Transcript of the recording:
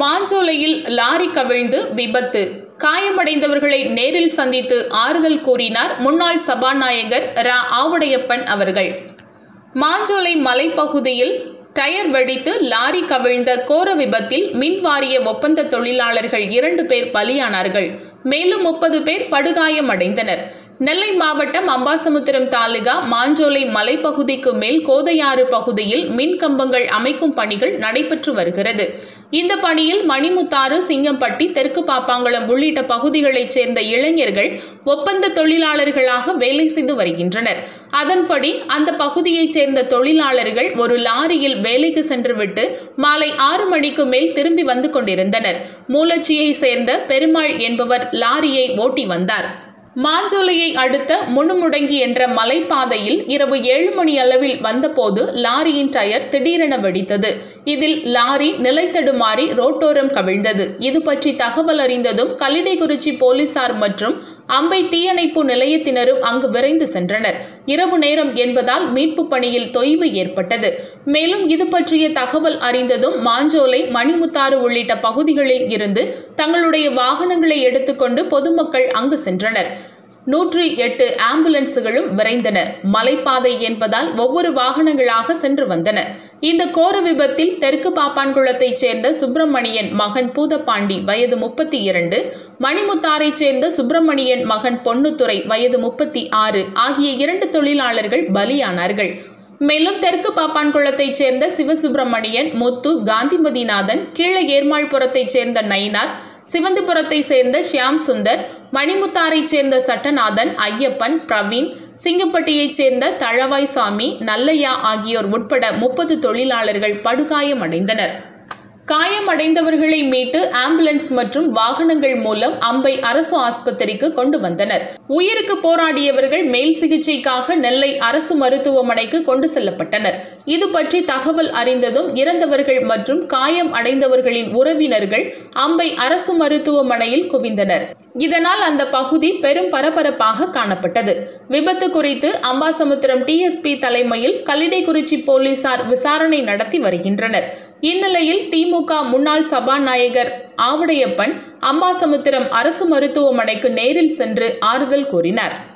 மாஞ்சோலையில் lorry கவிழ்ந்து விபத்து காயமடைந்தவர்களை நேரில் சந்தித்து ஆறுதல் கூறினார் முன்னாள் சபாநாயகர் ரா ஆவுடையப்பன் அவர்கள் மாஞ்சோலை மலைப்பகுதியில் டயர் வெடித்து லாரி கவிழ்ந்த கோர விபத்தில் மின் வாரிய ஒப்பந்த தொழிலாளர்கள் இரண்டு பேர் பலியானார்கள் மேலும் முப்பது பேர் படுகாயமடைந்தனர் நெல்லை மாவட்டம் அம்பாசமுத்திரம் தாலுகா மாஞ்சோலை மலைப்பகுதிக்கு மேல் கோதையாறு பகுதியில் மின் கம்பங்கள் அமைக்கும் பணிகள் நடைபெற்று வருகிறது இந்த பணியில் மணிமுத்தாறு சிங்கம்பட்டி தெற்கு பாப்பாங்குளம் உள்ளிட்ட பகுதிகளைச் சேர்ந்த இளைஞர்கள் ஒப்பந்த தொழிலாளர்களாக வேலை செய்து வருகின்றனர் அதன்படி அந்த பகுதியைச் சேர்ந்த தொழிலாளர்கள் ஒரு லாரியில் வேலைக்கு சென்றுவிட்டு மாலை ஆறு மணிக்கு மேல் திரும்பி வந்து கொண்டிருந்தனர் மூலச்சியை சேர்ந்த பெருமாள் என்பவர் லாரியை ஓட்டி வந்தார் மாஞ்சோலையை அடுத்த முணுமுடங்கி என்ற மலைப்பாதையில் இரவு ஏழு மணி அளவில் வந்தபோது லாரியின் டயர் திடீரென வெடித்தது இதில் லாரி நிலைத்தடுமாறி ரோட்டோரம் கவிழ்ந்தது இது பற்றி தகவல் அறிந்ததும் கல்லிடைக்குறிச்சி போலீசார் மற்றும் அம்பை தீயணைப்பு நிலையத்தினரும் அங்கு விரைந்து சென்றனர் இரவு நேரம் என்பதால் மீட்பு பணியில் தொய்வு ஏற்பட்டது மேலும் இது பற்றிய தகவல் அறிந்ததும் மாஞ்சோலை மணிமுத்தாறு உள்ளிட்ட பகுதிகளில் இருந்து தங்களுடைய வாகனங்களை எடுத்துக்கொண்டு பொதுமக்கள் அங்கு சென்றனர் நூற்றி எட்டு ஆம்புலன்ஸுகளும் விரைந்தன மலைப்பாதை என்பதால் ஒவ்வொரு வாகனங்களாக சென்று வந்தன இந்த கோர விபத்தில் தெற்கு பாப்பான்குளத்தைச் சேர்ந்த சுப்பிரமணியன் மகன் பூதப்பாண்டி வயது முப்பத்தி இரண்டு மணிமுத்தாரைச் சேர்ந்த சுப்பிரமணியன் மகன் பொன்னுத்துறை வயது முப்பத்தி ஆறு ஆகிய இரண்டு தொழிலாளர்கள் பலியானார்கள் மேலும் தெற்கு பாப்பான்குளத்தைச் சேர்ந்த சிவசுப்பிரமணியன் முத்து காந்திமதிநாதன் கீழ ஏர்மாள்புரத்தைச் சேர்ந்த நயினார் சிவந்திபுரத்தை சேர்ந்த ஷியாம் சுந்தர் மணிமுத்தாரைச் சேர்ந்த சட்டநாதன் ஐயப்பன் பிரவீன் சிங்கப்பட்டியைச் சேர்ந்த தழவாய் சாமி நல்லையா ஆகியோர் உட்பட முப்பது தொழிலாளர்கள் படுகாயமடைந்தனர் காயமடைந்தவர்களை மீட்டு ஆம்புலன்ஸ் மற்றும் வாகனங்கள் மூலம் அம்பை அரசு ஆஸ்பத்திரிக்கு கொண்டு வந்தனர் உயிருக்கு போராடியவர்கள் மேல் சிகிச்சைக்காக நெல்லை அரசு மருத்துவமனைக்கு கொண்டு செல்லப்பட்டனர் இது பற்றி தகவல் அறிந்ததும் இறந்தவர்கள் மற்றும் காயம் அடைந்தவர்களின் உறவினர்கள் அம்பை அரசு மருத்துவமனையில் குவிந்தனர் இதனால் அந்த பகுதி பெரும் பரபரப்பாக காணப்பட்டது விபத்து குறித்து அம்பாசமுத்திரம் டிஎஸ்பி தலைமையில் கல்லிடைக்குறிச்சி போலீசார் விசாரணை நடத்தி வருகின்றனர் இந்நிலையில் திமுக முன்னாள் சபாநாயகர் ஆவுடையப்பன் அம்பாசமுத்திரம் அரசு மருத்துவமனைக்கு நேரில் சென்று ஆறுதல் கூறினார்